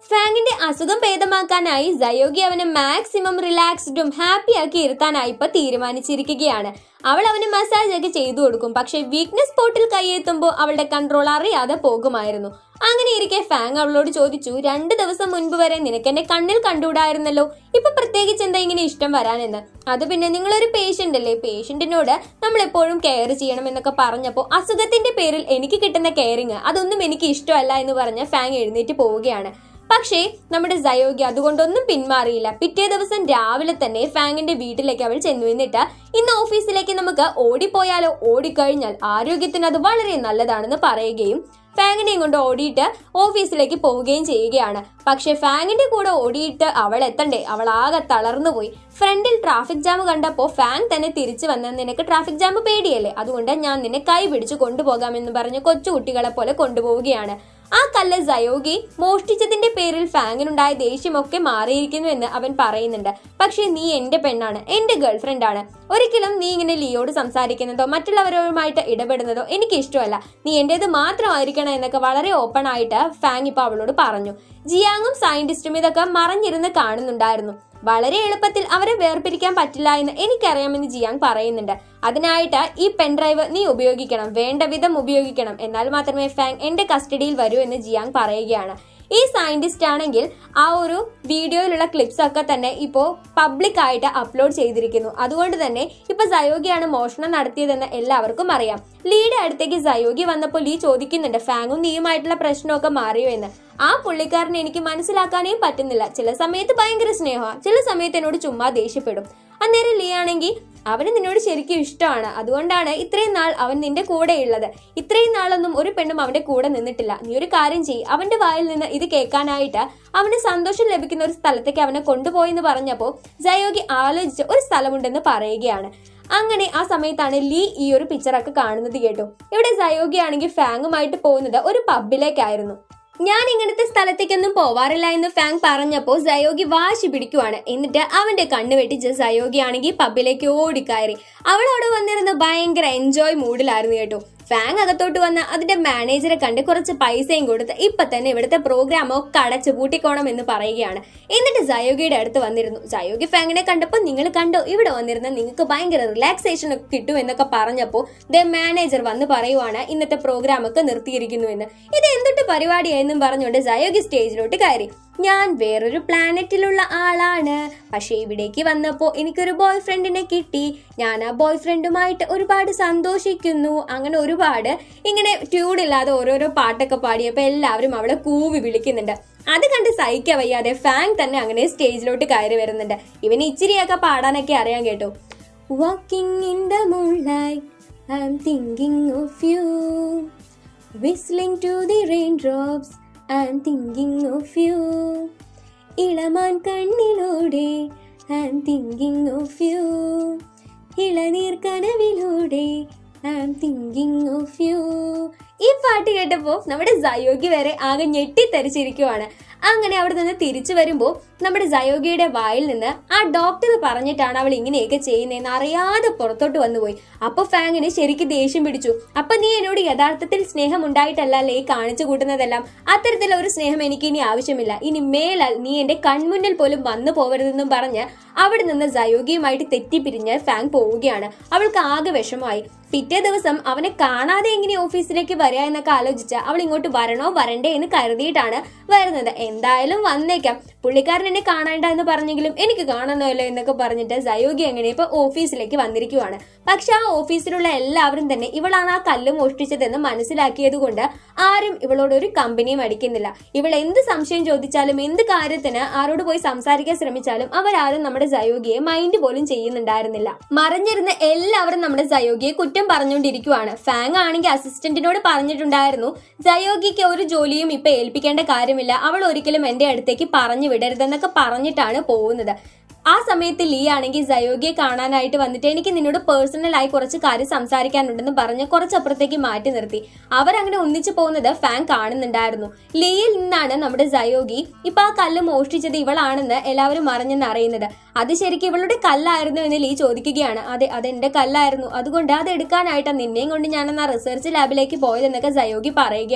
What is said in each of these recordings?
ഫാങ്ങിന്റെ അസുഖം ഭേദമാക്കാനായി സയോഗി അവനെ മാക്സിമം റിലാക്സ്ഡും ഹാപ്പിയാക്കി ഇരുത്താനായി ഇപ്പൊ തീരുമാനിച്ചിരിക്കുകയാണ് അവൾ അവന് മസാജ് ഒക്കെ ചെയ്തു കൊടുക്കും പക്ഷെ വീക്ക്നെസ് സ്പോട്ടിൽ കൈയെത്തുമ്പോൾ അവളുടെ കൺട്രോൾ അറിയാതെ പോകുമായിരുന്നു അങ്ങനെ ഇരിക്കെ ഫാങ് അവളോട് ചോദിച്ചു രണ്ട് ദിവസം മുൻപ് വരെ നിനക്ക് എന്നെ കണ്ണിൽ കണ്ടുകൂടായിരുന്നല്ലോ ഇപ്പൊ പ്രത്യേകിച്ച് എന്താ ഇങ്ങനെ ഇഷ്ടം വരാനെന്ന് അത് പിന്നെ നിങ്ങളൊരു പേഷ്യന്റ് അല്ലേ പേഷ്യന്റിനോട് നമ്മൾ എപ്പോഴും കെയർ ചെയ്യണം എന്നൊക്കെ പറഞ്ഞപ്പോൾ അസുഖത്തിന്റെ പേരിൽ എനിക്ക് കിട്ടുന്ന കെയറിങ് അതൊന്നും എനിക്ക് ഇഷ്ടമല്ല എന്ന് പറഞ്ഞ് ഫാങ് എഴുന്നേറ്റ് പോവുകയാണ് പക്ഷേ നമ്മുടെ സയോഗ്യ അതുകൊണ്ടൊന്നും പിന്മാറിയില്ല പിറ്റേ ദിവസം രാവിലെ തന്നെ ഫാങ്ങിന്റെ വീട്ടിലേക്ക് അവൾ ചെന്നു എന്നിട്ട് ഇന്ന് ഓഫീസിലേക്ക് നമുക്ക് ഓടിപ്പോയാലോ ഓടിക്കഴിഞ്ഞാൽ ആരോഗ്യത്തിന് അത് വളരെ നല്ലതാണെന്ന് പറയുകയും ഫാങ്ങിനെയും കൊണ്ട് ഓടിയിട്ട് ഓഫീസിലേക്ക് പോവുകയും ചെയ്യുകയാണ് പക്ഷെ ഫാങ്ങിന്റെ കൂടെ ഓടിയിട്ട് അവൾ എത്തണ്ടേ അവൾ ആകെ തളർന്നു പോയി ഫ്രണ്ടിൽ ട്രാഫിക് ജാം കണ്ടപ്പോൾ ഫാങ് തന്നെ തിരിച്ചു വന്ന നിനക്ക് ട്രാഫിക് ജാം പേടിയല്ലേ അതുകൊണ്ട് ഞാൻ നിന്നെ കൈ പിടിച്ച് കൊണ്ടുപോകാമെന്ന് പറഞ്ഞ് കൊച്ചു കുട്ടികളെ പോലെ കൊണ്ടുപോവുകയാണ് ആ കല്ല് സയോഗി മോഷ്ടിച്ചതിന്റെ പേരിൽ ഫാങ്ങിനുണ്ടായ ദേഷ്യമൊക്കെ മാറിയിരിക്കുന്നു എന്ന് അവൻ പറയുന്നുണ്ട് പക്ഷേ നീ എന്റെ പെണ്ണാണ് എന്റെ ഗേൾഫ്രണ്ട് ആണ് ഒരിക്കലും നീ ഇങ്ങനെ ലിയോട് സംസാരിക്കുന്നതോ മറ്റുള്ളവരുമായിട്ട് ഇടപെടുന്നതോ എനിക്ക് ഇഷ്ടമല്ല നീ എന്റേത് മാത്രമായിരിക്കണം എന്നൊക്കെ വളരെ ഓപ്പൺ ആയിട്ട് ഫാങ് ഇപ്പൊ അവളോട് പറഞ്ഞു ജിയാങ്ങും സയന്റിസ്റ്റും ഇതൊക്കെ മറഞ്ഞിരുന്ന് കാണുന്നുണ്ടായിരുന്നു വളരെ എളുപ്പത്തിൽ അവരെ വേർപിരിക്കാൻ പറ്റില്ല എന്ന് എനിക്കറിയാമെന്ന് ജിയാങ് പറയുന്നുണ്ട് അതിനായിട്ട് ഈ പെൻഡ്രൈവ് നീ ഉപയോഗിക്കണം വേണ്ട വിധം ഉപയോഗിക്കണം എന്നാൽ മാത്രമേ ഫാങ് എന്റെ കസ്റ്റഡിയിൽ വരൂ എന്ന് ജിയാങ് പറയുകയാണ് ഈ സയന്റിസ്റ്റ് ആണെങ്കിൽ ആ ഒരു വീഡിയോയിലുള്ള ക്ലിപ്സ് ഒക്കെ തന്നെ ഇപ്പോൾ പബ്ലിക് ആയിട്ട് അപ്ലോഡ് ചെയ്തിരിക്കുന്നു അതുകൊണ്ട് തന്നെ ഇപ്പൊ സയോഗിയാണ് മോഷണം നടത്തിയതെന്ന് എല്ലാവർക്കും അറിയാം ലീയുടെ അടുത്തേക്ക് സയോഗി വന്നപ്പോൾ ലീ ചോദിക്കുന്നുണ്ട് ഫാങ്ങും നീയുമായിട്ടുള്ള പ്രശ്നമൊക്കെ മാറിയോ എന്ന് ആ പുള്ളിക്കാരനെ എനിക്ക് മനസ്സിലാക്കാനേ പറ്റുന്നില്ല ചില സമയത്ത് ഭയങ്കര സ്നേഹമാണ് ചില സമയത്ത് എന്നോട് ചുമ്മാ ദേഷ്യപ്പെടും അന്നേരം ലീ ആണെങ്കിൽ അവന് നിന്നോട് ശരിക്കും ഇഷ്ടമാണ് അതുകൊണ്ടാണ് ഇത്രയും നാൾ അവൻ നിന്റെ കൂടെ ഉള്ളത് ഇത്രയും നാളൊന്നും ഒരു പെണ്ണും അവന്റെ കൂടെ നിന്നിട്ടില്ല നീ ഒരു കാര്യം ചെയ്യ് അവന്റെ വായിൽ നിന്ന് ഇത് കേൾക്കാനായിട്ട് അവന് സന്തോഷം ലഭിക്കുന്ന ഒരു സ്ഥലത്തേക്ക് അവനെ കൊണ്ടുപോയെന്ന് പറഞ്ഞപ്പോൾ ജയോഗി ആലോചിച്ച് ഒരു സ്ഥലമുണ്ടെന്ന് പറയുകയാണ് അങ്ങനെ ആ സമയത്താണ് ലീ ഈ ഒരു പിക്ചറൊക്കെ കാണുന്നത് കേട്ടു ഇവിടെ സയോഗി ആണെങ്കിൽ ഫാങ്ങുമായിട്ട് പോകുന്നത് ഒരു പബ്ബിലേക്കായിരുന്നു ഞാൻ ഇങ്ങനത്തെ സ്ഥലത്തേക്കൊന്നും പോവാറില്ല എന്ന് ഫാങ് പറഞ്ഞപ്പോൾ സയോഗി വാശി പിടിക്കുവാണ് എന്നിട്ട് അവന്റെ കണ്ണ് വെട്ടിച്ച് സയോഗി ആണെങ്കിൽ പബ്ബിലേക്ക് ഓടിക്കയറി അവൾ അവിടെ വന്നിരുന്ന് ഭയങ്കര എൻജോയ് മൂഡിലായിരുന്നു കേട്ടോ ഫാങ് അകത്തോട്ട് വന്ന് അതിന്റെ മാനേജറെ കണ്ട് കുറച്ച് പൈസയും കൊടുത്ത് ഇപ്പൊ തന്നെ ഇവിടുത്തെ പ്രോഗ്രാം ഒക്കെ അടച്ചു പൂട്ടിക്കോണം എന്ന് പറയുകയാണ് എന്നിട്ട് സയോഗിയുടെ അടുത്ത് വന്നിരുന്നു സയോഗി ഫാങ്ങിനെ കണ്ടപ്പോൾ നിങ്ങൾ കണ്ടോ ഇവിടെ വന്നിരുന്ന നിങ്ങൾക്ക് ഭയങ്കര റിലാക്സേഷൻ ഒക്കെ കിട്ടും എന്നൊക്കെ പറഞ്ഞപ്പോൾ ദ മാനേജർ വന്ന് പറയുവാണ് ഇന്നത്തെ പ്രോഗ്രാം ഒക്കെ നിർത്തിയിരിക്കുന്നു എന്ന് ഇത് എന്തൊട്ട് പരിപാടിയായെന്നും പറഞ്ഞുകൊണ്ട് സയോഗി സ്റ്റേജിലോട്ട് കയറി ഞാൻ വേറൊരു പ്ലാനറ്റിലുള്ള ആളാണ് പക്ഷേ ഇവിടേക്ക് വന്നപ്പോൾ എനിക്കൊരു ബോയ് ഫ്രണ്ടിനെ കിട്ടി ഞാൻ ആ ബോയ് ഫ്രണ്ടുമായിട്ട് ഒരുപാട് സന്തോഷിക്കുന്നു അങ്ങനെ ഒരുപാട് ഇങ്ങനെ ട്യൂണില്ലാതെ ഓരോരോ പാട്ടൊക്കെ പാടിയപ്പോൾ എല്ലാവരും അവളെ കൂവി വിളിക്കുന്നുണ്ട് അത് കണ്ട് സഹിക്കാൻ വയ്യാതെ ഫാങ് തന്നെ അങ്ങനെ സ്റ്റേജിലോട്ട് കയറി വരുന്നുണ്ട് ഇവന് ഇച്ചിരിയൊക്കെ പാടാനൊക്കെ അറിയാൻ കേട്ടോ walking in the moonlight I'm thinking of you whistling to the raindrops I'm thinking of you ഇളമാൻ കണ്ണിലൂടെ I'm thinking of you ഇളനീർ കനവിലൂടെ I'm thinking of you ഈ പാട്ട് കേട്ടപ്പോൾ നമ്മുടെ സയോഗി വരെ ആകെ ഞെട്ടിത്തെറിച്ചിരിക്കുവാണ് അങ്ങനെ അവിടെ നിന്ന് തിരിച്ചു വരുമ്പോൾ നമ്മുടെ സയോഗിയുടെ വായിൽ നിന്ന് ആ ഡോക്ടർ പറഞ്ഞിട്ടാണ് അവൾ ഇങ്ങനെയൊക്കെ ചെയ്യുന്നതെന്ന് അറിയാതെ പുറത്തോട്ട് വന്നുപോയി അപ്പൊ ഫാങ്ങിന് ശരിക്കും ദേഷ്യം പിടിച്ചു അപ്പൊ നീ എന്നോട് യഥാർത്ഥത്തിൽ സ്നേഹം ഉണ്ടായിട്ടല്ലേ കാണിച്ചു കൂട്ടുന്നതെല്ലാം അത്തരത്തിലുള്ള ഒരു സ്നേഹം എനിക്ക് ഇനി ആവശ്യമില്ല ഇനി മേലാൽ നീ എന്റെ കൺമുന്നിൽ പോലും വന്നു പോകരുതെന്നും പറഞ്ഞ് അവിടെ നിന്ന് സയോഗിയുമായിട്ട് തെറ്റിപ്പിരിഞ്ഞ് ഫാങ് പോവുകയാണ് അവൾക്ക് ആകെ വിഷമമായി പിറ്റേ ദിവസം അവനെ കാണാതെ എങ്ങനെ ഓഫീസിലേക്ക് വരിക എന്നൊക്കെ ആലോചിച്ച് അവൾ ഇങ്ങോട്ട് വരണോ വരണ്ടേ എന്ന് കരുതിയിട്ടാണ് വരുന്നത് എന്തായാലും വന്നേക്കാം പുള്ളിക്കാരൻ എന്നെ കാണണ്ട എന്ന് പറഞ്ഞെങ്കിലും എനിക്ക് കാണണമല്ലോ എന്നൊക്കെ പറഞ്ഞിട്ട് സയോഗി അങ്ങനെ ഇപ്പൊ ഓഫീസിലേക്ക് വന്നിരിക്കുവാണ് പക്ഷെ ആ ഓഫീസിലുള്ള എല്ലാവരും തന്നെ ഇവളാണ് ആ കല്ല് മോഷ്ടിച്ചതെന്ന് മനസ്സിലാക്കിയത് കൊണ്ട് ആരും ഇവളോട് ഒരു കമ്പനിയും അടിക്കുന്നില്ല ഇവൾ എന്ത് സംശയം ചോദിച്ചാലും എന്ത് കാര്യത്തിന് ആരോട് പോയി സംസാരിക്കാൻ ശ്രമിച്ചാലും അവരാരും നമ്മുടെ സയോഗിയെ മൈൻഡ് പോലും ചെയ്യുന്നുണ്ടായിരുന്നില്ല മറിഞ്ഞിരുന്ന എല്ലാവരും നമ്മുടെ സയോഗിയെ കുറ്റം പറഞ്ഞുകൊണ്ടിരിക്കുവാണ് ഫാങ് ആണെങ്കിൽ അസിസ്റ്റന്റിനോട് പറഞ്ഞിട്ടുണ്ടായിരുന്നു സയോഗിക്ക് ഒരു ജോലിയും ഇപ്പൊ ഏൽപ്പിക്കേണ്ട കാര്യമില്ല അവൾ ഒരിക്കലും എന്റെ അടുത്തേക്ക് പറഞ്ഞു വിടരുതെന്നൊക്കെ പറഞ്ഞിട്ടാണ് പോകുന്നത് ആ സമയത്ത് ലീ ആണെങ്കിൽ സയോഗിയെ കാണാനായിട്ട് വന്നിട്ട് എനിക്ക് നിന്നോട് പേഴ്സണലായി കുറച്ച് കാര്യം സംസാരിക്കാനുണ്ടെന്ന് പറഞ്ഞ് കുറച്ചപ്പുറത്തേക്ക് മാറ്റി നിർത്തി അവരങ്ങനെ ഒന്നിച്ചു പോകുന്നത് ഫാൻ കാണുന്നുണ്ടായിരുന്നു ലീയിൽ നിന്നാണ് നമ്മുടെ സയോഗി ഇപ്പൊ ആ കല്ല് മോഷ്ടിച്ചത് ഇവളാണെന്ന് എല്ലാവരും അറിഞ്ഞെന്ന് അറിയുന്നത് അത് ശരിക്കും ഇവളുടെ കല്ലായിരുന്നു എന്ന് ലീ ചോദിക്കുകയാണ് അതെ അതെന്റെ കല്ലായിരുന്നു അതുകൊണ്ട് അത് എടുക്കാനായിട്ടാണ് നിന്നെയും കൊണ്ട് ഞാൻ ആ റിസർച്ച് ലാബിലേക്ക് പോയതെന്നൊക്കെ സയോഗി പറയുകയാണ്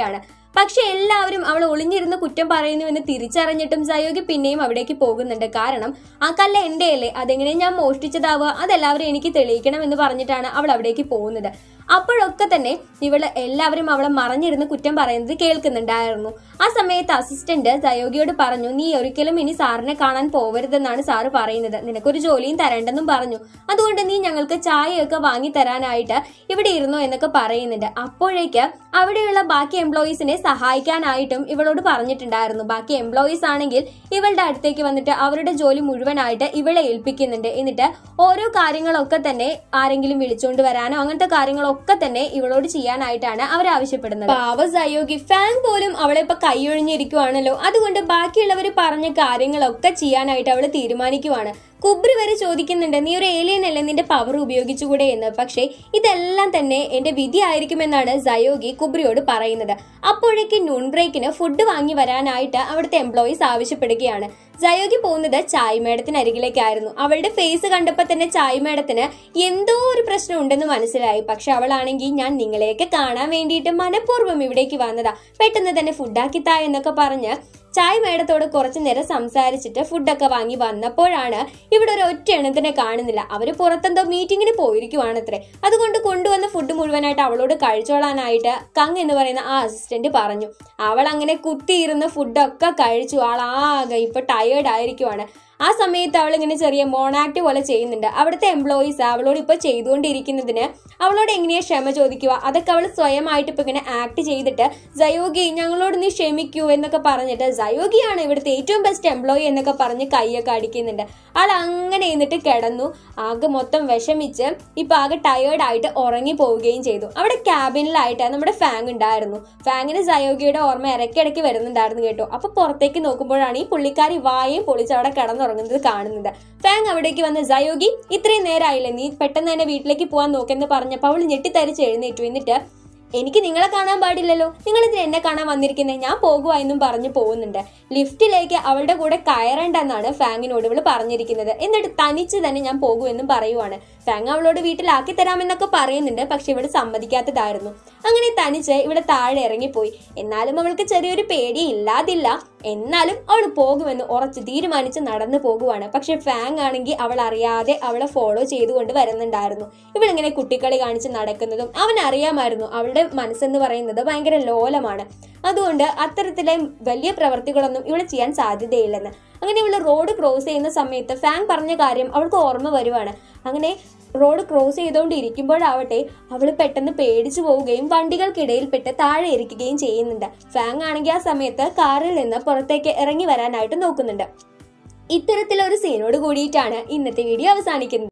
പക്ഷെ എല്ലാവരും അവൾ ഒളിഞ്ഞിരുന്ന് കുറ്റം പറയുന്നുവെന്ന് തിരിച്ചറിഞ്ഞിട്ടും സയോഗി പിന്നെയും അവിടേക്ക് പോകുന്നുണ്ട് കാരണം ആ കല്ല് എന്റെ അല്ലേ അതെങ്ങനെ ഞാൻ മോഷ്ടിച്ചതാവുക അതെല്ലാവരും എനിക്ക് തെളിയിക്കണം എന്ന് പറഞ്ഞിട്ടാണ് അവൾ അവിടേക്ക് പോകുന്നത് അപ്പോഴൊക്കെ തന്നെ ഇവള് എല്ലാവരും അവളെ മറഞ്ഞിരുന്ന് കുറ്റം പറയുന്നത് കേൾക്കുന്നുണ്ടായിരുന്നു ആ സമയത്ത് അസിസ്റ്റന്റ് സയോഗിയോട് പറഞ്ഞു നീ ഒരിക്കലും ഇനി സാറിനെ കാണാൻ പോവരുതെന്നാണ് സാറ് പറയുന്നത് നിനക്കൊരു ജോലിയും തരണ്ടെന്നും പറഞ്ഞു അതുകൊണ്ട് നീ ഞങ്ങൾക്ക് ചായയൊക്കെ വാങ്ങി തരാനായിട്ട് ഇവിടെ ഇരുന്നോ എന്നൊക്കെ പറയുന്നുണ്ട് അപ്പോഴേക്ക് അവിടെയുള്ള ബാക്കി എംപ്ലോയീസിനെ സഹായിക്കാനായിട്ടും ഇവളോട് പറഞ്ഞിട്ടുണ്ടായിരുന്നു ബാക്കി എംപ്ലോയീസ് ആണെങ്കിൽ ഇവളുടെ അടുത്തേക്ക് വന്നിട്ട് അവരുടെ ജോലി മുഴുവനായിട്ട് ഇവളെ ഏൽപ്പിക്കുന്നുണ്ട് എന്നിട്ട് ഓരോ കാര്യങ്ങളൊക്കെ തന്നെ ആരെങ്കിലും വിളിച്ചുകൊണ്ട് വരാനോ അങ്ങനത്തെ കാര്യങ്ങളൊക്കെ തന്നെ ഇവളോട് ചെയ്യാനായിട്ടാണ് അവർ ആവശ്യപ്പെടുന്നത് പാവ സയോഗി ഫാൻ പോലും അവളെ ഇപ്പൊ കൈയൊഴിഞ്ഞിരിക്കുവാണല്ലോ അതുകൊണ്ട് ബാക്കിയുള്ളവർ പറഞ്ഞ കാര്യങ്ങളൊക്കെ ചെയ്യാനായിട്ട് അവൾ തീരുമാനിക്കുവാണ് കുബ്രി വരെ ചോദിക്കുന്നുണ്ട് നീ ഒരു ഏലിയൻ അല്ലേ നിന്റെ പവർ ഉപയോഗിച്ചുകൂടെ എന്ന് പക്ഷേ ഇതെല്ലാം തന്നെ എന്റെ വിധി ആയിരിക്കുമെന്നാണ് സയോഗി കുബ്രിയോട് പറയുന്നത് അപ്പോഴേക്ക് നൂൺ ബ്രേക്കിന് ഫുഡ് വാങ്ങി വരാനായിട്ട് അവിടുത്തെ എംപ്ലോയീസ് ആവശ്യപ്പെടുകയാണ് സയോഗി പോകുന്നത് ചായ് മേഡത്തിന് അരികിലേക്കായിരുന്നു അവളുടെ ഫേസ് കണ്ടപ്പോൾ തന്നെ ചായ് മേഡത്തിന് എന്തോ ഒരു പ്രശ്നം ഉണ്ടെന്ന് മനസ്സിലായി പക്ഷെ അവളാണെങ്കിൽ ഞാൻ നിങ്ങളെയൊക്കെ കാണാൻ വേണ്ടിയിട്ട് മനഃപൂർവ്വം ഇവിടേക്ക് വന്നതാ പെട്ടെന്ന് തന്നെ ഫുഡാക്കി താ എന്നൊക്കെ പറഞ്ഞ് ചായ് മേഡത്തോട് കുറച്ചു നേരം സംസാരിച്ചിട്ട് ഫുഡൊക്കെ വാങ്ങി വന്നപ്പോഴാണ് ഇവിടെ ഒരു ഒറ്റ എണ്ണത്തിനെ കാണുന്നില്ല അവര് പുറത്തെന്തോ മീറ്റിങ്ങിന് പോയിരിക്കുവാണത്രേ അതുകൊണ്ട് കൊണ്ടുവന്ന ഫുഡ് മുഴുവനായിട്ട് അവളോട് കഴിച്ചോളാനായിട്ട് കങ് എന്ന് പറയുന്ന ആ അസിസ്റ്റന്റ് പറഞ്ഞു അവൾ അങ്ങനെ കുത്തിയിരുന്ന ഫുഡൊക്കെ കഴിച്ചു ആളാകെ ഇപ്പൊ ടയേർഡ് ആയിരിക്കുവാണ് ആ സമയത്ത് അവൾ ഇങ്ങനെ ചെറിയ മോണാക്ട് പോലെ ചെയ്യുന്നുണ്ട് അവിടുത്തെ എംപ്ലോയീസ് അവളോട് ഇപ്പൊ ചെയ്തുകൊണ്ടിരിക്കുന്നതിന് അവളോട് എങ്ങനെയാ ക്ഷമ ചോദിക്കുക അതൊക്കെ അവൾ സ്വയമായിട്ട് ഇപ്പൊ ഇങ്ങനെ ആക്ട് ചെയ്തിട്ട് സയോഗി ഞങ്ങളോട് നീ ക്ഷമിക്കൂ എന്നൊക്കെ പറഞ്ഞിട്ട് സയോഗിയാണ് ഇവിടുത്തെ ഏറ്റവും ബെസ്റ്റ് എംപ്ലോയി എന്നൊക്കെ പറഞ്ഞ് കൈയൊക്കെ അടിക്കുന്നുണ്ട് ആൾ അങ്ങനെ എന്നിട്ട് കിടന്നു ആകെ മൊത്തം വിഷമിച്ച് ഇപ്പൊ ആകെ ടയേർഡ് ആയിട്ട് ഉറങ്ങി പോവുകയും ചെയ്തു അവിടെ ക്യാബിനിലായിട്ട് നമ്മുടെ ഫാങ് ഉണ്ടായിരുന്നു ഫാങ്ങിന് സയോഗിയുടെ ഓർമ്മ ഇടയ്ക്കിടയ്ക്ക് വരുന്നുണ്ടായിരുന്നു കേട്ടോ അപ്പൊ പുറത്തേക്ക് നോക്കുമ്പോഴാണ് ഈ പുള്ളിക്കാരി വായും പൊളിച്ച് അവിടെ കിടന്നുറങ്ങുന്നത് കാണുന്നത് ഫാങ് അവിടേക്ക് വന്ന് സയോഗി ഇത്രയും നേരമായില്ലേ നീ പെട്ടെന്ന് തന്നെ വീട്ടിലേക്ക് പോകാൻ നോക്കെന്ന് പറഞ്ഞപ്പോൾ അവൾ ഞെട്ടിത്തരിച്ച് എഴുന്നേറ്റു എന്നിട്ട് എനിക്ക് നിങ്ങളെ കാണാൻ പാടില്ലല്ലോ നിങ്ങൾ ഇതിന് എന്നെ കാണാൻ വന്നിരിക്കുന്നത് ഞാൻ പോകുക എന്നും പറഞ്ഞു പോകുന്നുണ്ട് ലിഫ്റ്റിലേക്ക് അവളുടെ കൂടെ കയറണ്ടെന്നാണ് ഫാങ്ങിനോട് ഇവള് പറഞ്ഞിരിക്കുന്നത് എന്നിട്ട് തനിച്ച് തന്നെ ഞാൻ പോകുമെന്നും പറയുവാണ് ഫാങ് അവളോട് വീട്ടിലാക്കി തരാമെന്നൊക്കെ പറയുന്നുണ്ട് പക്ഷെ ഇവിടെ സമ്മതിക്കാത്തതായിരുന്നു അങ്ങനെ തനിച്ച് ഇവിടെ താഴെ ഇറങ്ങിപ്പോയി എന്നാലും അവൾക്ക് ചെറിയൊരു പേടി ഇല്ലാതില്ല എന്നാലും അവൾ പോകുമെന്ന് ഉറച്ച് തീരുമാനിച്ച് നടന്നു പോകുവാണ് പക്ഷെ ഫാങ് ആണെങ്കിൽ അവൾ അറിയാതെ അവളെ ഫോളോ ചെയ്തുകൊണ്ട് വരുന്നുണ്ടായിരുന്നു ഇവളിങ്ങനെ കുട്ടിക്കളി കാണിച്ച് നടക്കുന്നതും അവൻ അറിയാമായിരുന്നു അവളുടെ മനസ്സെന്ന് പറയുന്നത് ഭയങ്കര ലോലമാണ് അതുകൊണ്ട് അത്തരത്തിലെ വലിയ പ്രവർത്തികളൊന്നും ഇവൾ ചെയ്യാൻ സാധ്യതയില്ലെന്ന് അങ്ങനെ ഇവള് റോഡ് ക്രോസ് ചെയ്യുന്ന സമയത്ത് ഫാങ് പറഞ്ഞ കാര്യം അവൾക്ക് ഓർമ്മ വരുവാണ് അങ്ങനെ റോഡ് ക്രോസ് ചെയ്തുകൊണ്ടിരിക്കുമ്പോഴാവട്ടെ അവൾ പെട്ടെന്ന് പേടിച്ചു പോവുകയും വണ്ടികൾക്കിടയിൽപ്പെട്ട് താഴെ ഇരിക്കുകയും ചെയ്യുന്നുണ്ട് ഫാങ് ആണെങ്കിൽ ആ സമയത്ത് കാറിൽ നിന്ന് പുറത്തേക്ക് ഇറങ്ങി വരാനായിട്ട് നോക്കുന്നുണ്ട് ഇത്തരത്തിലൊരു സീനോട് കൂടിയിട്ടാണ് ഇന്നത്തെ വീഡിയോ അവസാനിക്കുന്നത്